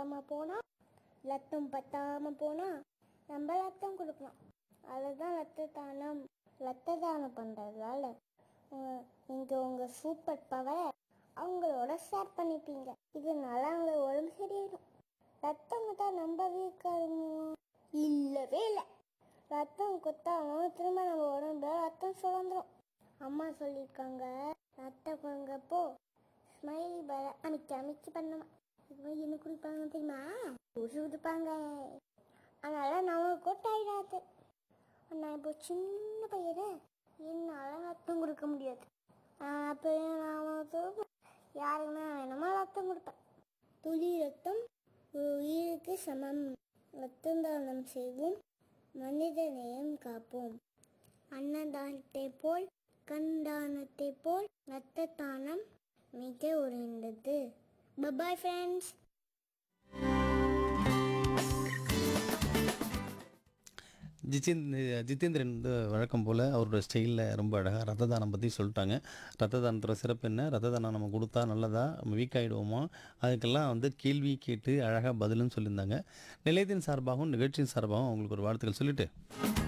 இல்லாம போனா ரத்தம் பத்தாம போனா நம்ம ரத்தம் கொடுக்கலாம் அதுதான் ரத்த தானம் ரத்த தானம் பண்றதால உங்க- நீங்க உங்க சூப்பர் பவரை அவங்களோட ஷேர் பண்ணிப்பீங்க இதனால அவங்க உடம்பு சரியாயிடும் ரத்தம் கொடுத்தா நம்ம வீக்காருமோ இல்லவே இல்லை ரத்தம் கொடுத்தாலும் திரும்ப நம்ம உடம்புல ரத்தம் சுரந்துரும் அம்மா சொல்லியிருக்காங்க ரத்தம் கொடுங்கப்போ ஸ்மைலி பர அமைச்சு அமைச்சு பண்ணணும் இப்போ என்ன குடிப்பாங்க தெரியுமா ஊசி கொடுப்பாங்க அதனால நமக்கும் டயர்டாது நான் இப்போ சின்ன பையனை என்னால் ரத்தம் கொடுக்க முடியாது அப்போ நான் வந்து யாருக்குமே வேணுமோ ரத்தம் கொடுப்பேன் துளி ரத்தம் ஒரு உயிருக்கு சமம் ரத்தம் தானம் செய்வோம் மனித நேயம் காப்போம் அன்னதானத்தை போல் கண்தானத்தை போல் ரத்த தானம் மிக உயர்ந்தது பபாய் ஃப்ரெண்ட்ஸ் ஜிதேந்த் ஜிதேந்திரன் வந்து வழக்கம் போல் அவரோட ஸ்டைலில் ரொம்ப அழகாக ரத்த தானம் பற்றி சொல்லிட்டாங்க ரத்த தானத்தோட சிறப்பு என்ன ரத்த தானம் நம்ம கொடுத்தா நல்லதா நம்ம வீக் ஆகிடுவோமா அதுக்கெல்லாம் வந்து கேள்வி கேட்டு அழகாக பதிலும் சொல்லியிருந்தாங்க நிலையத்தின் சார்பாகவும் நிகழ்ச்சியின் சார்பாகவும் அவங்களுக்கு ஒரு வாழ்த்துக்கள் சொல்லிட்டு